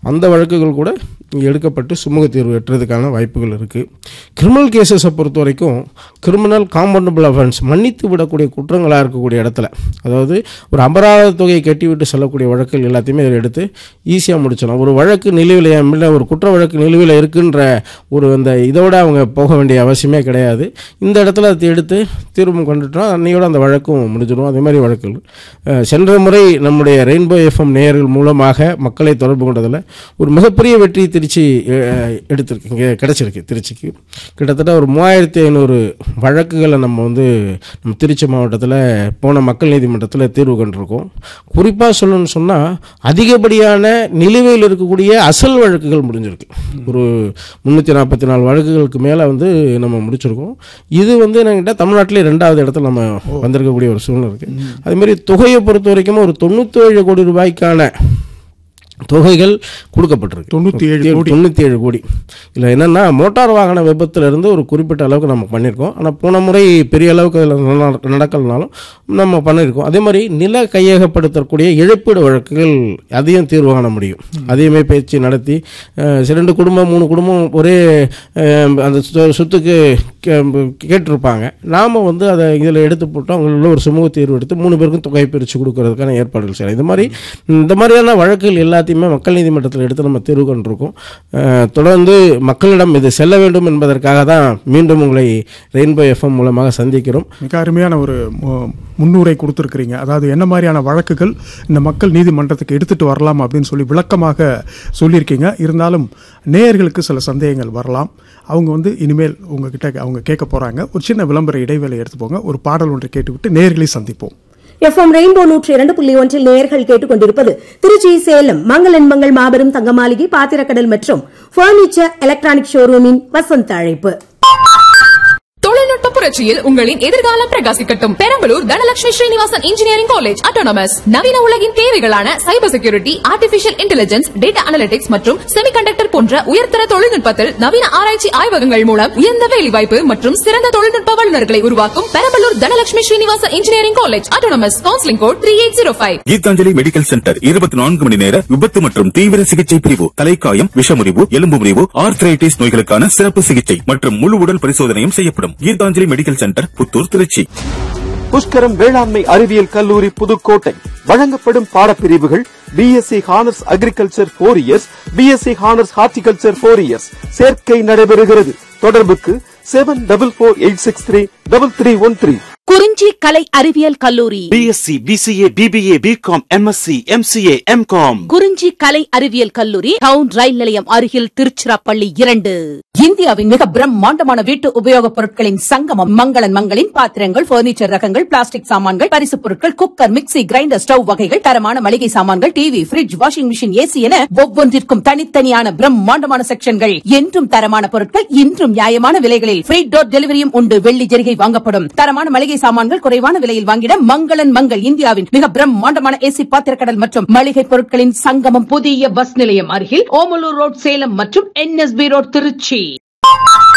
அந்த வழக்குகள் கூட இங்கே எடுக்கப்பட்டு சுமூக தீர்வு எட்டுறதுக்கான வாய்ப்புகள் இருக்குது கிரிமினல் கேசஸை பொறுத்த வரைக்கும் கிரிமினல் காம்பவுண்டபிள் அஃபென்ஸ் மன்னித்து விடக்கூடிய குற்றங்களாக இருக்கக்கூடிய இடத்துல அதாவது ஒரு அபராத தொகையை கட்டிவிட்டு செல்லக்கூடிய வழக்குகள் எல்லாத்தையுமே இதில் எடுத்து ஈஸியாக முடிச்சிடலாம் ஒரு வழக்கு நிலுவையில் இல்லை ஒரு குற்ற வழக்கு நிலுவையில் இருக்குன்ற ஒரு அந்த இதோட அவங்க போக வேண்டிய அவசியமே கிடையாது இந்த இடத்துல அதை எடுத்து தீர்வு கொண்டுட்டோம் அன்னையோட அந்த வழக்கும் முடிஞ்சிடும் அதே மாதிரி வழக்குகள் அஹ், சென்ற முறை நம்முடைய ரெயின்போ எஃப்எம் நேயர்கள் மூலமாக மக்களை தொடர்பு கொண்டதில் ஒரு மிகப்பெரிய வெற்றி திருச்சி அஹ், எடுத்திருக்கு இங்கே கிடச்சிருக்கு திருச்சிக்கு கிட்டத்தட்ட ஒரு மூவாயிரத்தி ஐநூறு வழக்குகளை நம்ம வந்து நம்ம திருச்சி மாவட்டத்தில் போன மக்கள் நீதிமன்றத்தில் தீர்வு கண்டிருக்கோம் குறிப்பாக சொல்லணும்னு சொன்னால் அதிகப்படியான நிலுவையில் இருக்கக்கூடிய அசல் வழக்குகள் முடிஞ்சிருக்கு ஒரு முந்நூற்றி நாற்பத்தி நாலு வழக்குகளுக்கு மேலே வந்து நம்ம முடிச்சிருக்கோம் இது வந்து என்கிட்ட தமிழ்நாட்டிலே ரெண்டாவது இடத்துல நம்ம வந்திருக்கக்கூடிய ஒரு சூழ்நிலை இருக்குது அதேமாதிரி தொகையை பொறுத்த வரைக்கும் ஒரு தொண்ணூற்றேழு கோடி ரூபாய்க்கான தொகைகள் கொடுக்கப்பட்டிருக்கு தொண்ணூத்தி ஏழு கோடி. தொண்ணூற்றி ஏழு கோடி இல்லை என்னென்னா மோட்டார் வாகன விபத்துல இருந்து ஒரு குறிப்பிட்ட அளவுக்கு நம்ம பண்ணியிருக்கோம் ஆனால் போன முறை பெரிய அளவுக்கு அதில் நடக்கலனாலும் நம்ம பண்ணியிருக்கோம் அதே மாதிரி நில கையகப்படுத்தக்கூடிய இழப்பீடு வழக்குகள் அதையும் தீர்வு காண முடியும் அதையுமே பேச்சு நடத்தி அஹ், ரெண்டு குடும்பம் மூணு குடும்பம் ஒரே அஹ், அந்த சொ- சொத்துக்கு கே- கேட்டிருப்பாங்க நாம் வந்து அதை இதில் எடுத்து போட்டு அவங்கள ஒரு சுமூக தீர்வு எடுத்து மூணு பேருக்கும் தொகை பிரித்து கொடுக்கறதுக்கான ஏற்பாடுகள் செய்யலாம் இந்த மாதிரி இந்த மாதிரியான வழக்குகள் எல்லாத்தையுமே மக்கள் நீதிமன்றத்தில் எடுத்து நம்ம தீர்வு கண்டிருக்கோம் அஹ், தொடர்ந்து மக்களிடம் இது செல்ல வேண்டும் என்பதற்காக தான் மீண்டும் உங்களை ரெயின்போ எஃப்எம் மூலமாக சந்திக்கிறோம் மிக அருமையான ஒரு மு- முன்னுரை கொடுத்துருக்கிறீங்க அதாவது என்ன மாதிரியான வழக்குகள் இந்த மக்கள் நீதிமன்றத்துக்கு எடுத்துட்டு வரலாம் அப்படின்னு சொல்லி விளக்கமாக சொல்லியிருக்கீங்க இருந்தாலும் நேயர்களுக்கு சில சந்தேகங்கள் வரலாம் அவங்க வந்து இனிமேல் உங்ககிட்ட அவங்க கேட்க போறாங்க ஒரு சின்ன விளம்பர இடைவேளை எடுத்துப்போங்க ஒரு பாடல் ஒன்றை கேட்டுவிட்டு நேயர்களை சந்திப்போம் எஃப்எம் ரெயின்போ நூற்றி இரண்டு புள்ளி ஒன்றில் நேயர்கள் கேட்டுக்கொண்டிருப்பது திருச்சி சேலம் மங்களன் மங்கள் மாபெரும் தங்க மாளிகை பாத்திரக்கடல் மற்றும் பர்னிச்சர் எலக்ட்ரானிக் ஷோரூமின் வசந்த அழைப்பு தொழில்நுட்ப புரட்சியில் உங்களின் எதிர்காலம் பிரகாசிக்கட்டும் Perambalur Dhanalakshmi Srinivasan engineering college autonomous நவீன உலகின் தேவைகளான cyber security artificial intelligence data analytics மற்றும் செமிகண்டக்டர் போன்ற உயர்தர தொழில்நுட்பத்தில் நவீன ஆராய்ச்சி ஆய்வகங்கள் மூலம் உயர்ந்த வேலைவாய்ப்பு மற்றும் சிறந்த தொழில்நுட்ப வல்லுநர்களை உருவாக்கும் Perambalur Dhanalakshmi Srinivasan engineering college autonomous counselling code three eight zero five Geethanjali medical centre இருபத்தி நான்கு மணி நேர விபத்து மற்றும் தீவிர சிகிச்சை பிரிவு தலைக்காயம் விஷமுறிவு எலும்பு முறிவு ஆர்த்ரைட்டிஸ் நோய்களுக்கான சிறப்பு சிகிச்சை மற்றும் முழு உடல் பரிசோதனையும் செய்யப்படும் கீதாஞ்சலி மெடிக்கல் சென்டர் புத்தூர் திருச்சி புஷ்கரம் வேளாண்மை அறிவியல் கல்லூரி புதுக்கோட்டை வழங்கப்படும் பாடப்பிரிவுகள் BSc honours agriculture four years BSc honours horticulture four years சேர்க்கை நடைபெறுகிறது தொடர்புக்கு seven double four eight six three double three one three Kurinji கலை அறிவியல் கல்லூரி BSc BCA BBA BCom MSc MCA MCom Kurinji கலை அறிவியல் கல்லூரி டவுன் ரயில் நிலையம் அருகில் திருச்சிராப்பள்ளி இரண்டு இந்தியாவின் மிக பிரம்மாண்டமான வீட்டு உபயோகப் பொருட்களின் சங்கமம் மங்களன் மங்களின் பாத்திரங்கள் பர்னிச்சர் ரகங்கள் பிளாஸ்டிக் சாமான்கள் பரிசுப் பொருட்கள் குக்கர் மிக்ஸி கிரைண்டர் ஸ்டவ் வகைகள் தரமான மளிகை சாமான்கள் TV fridge washing machine AC என ஒவ்வொன்றிற்கும் தனித்தனியான பிரம்மாண்டமான செக்ஷன்கள் என்றும் தரமான பொருட்கள் இன்றும் நியாயமான விலைகளில் ஃப்ரீ டோர் டெலிவரியும் உண்டு வெள்ளி ஜெரிகை வாங்கப்படும் தரமான மளிகை சாமான்கள் குறைவான விலையில் வாங்கிட மங்களன் மங்கள் இந்தியாவின் மிக பிரம்மாண்டமான ஏசி பாத்திரக்கடல் மற்றும் மளிகை பொருட்களின் சங்கமம் புதிய பஸ் நிலையம் அருகில் ஓமலூர் ரோட் சேலம் மற்றும் என்எஸ்பி ரோட் திருச்சி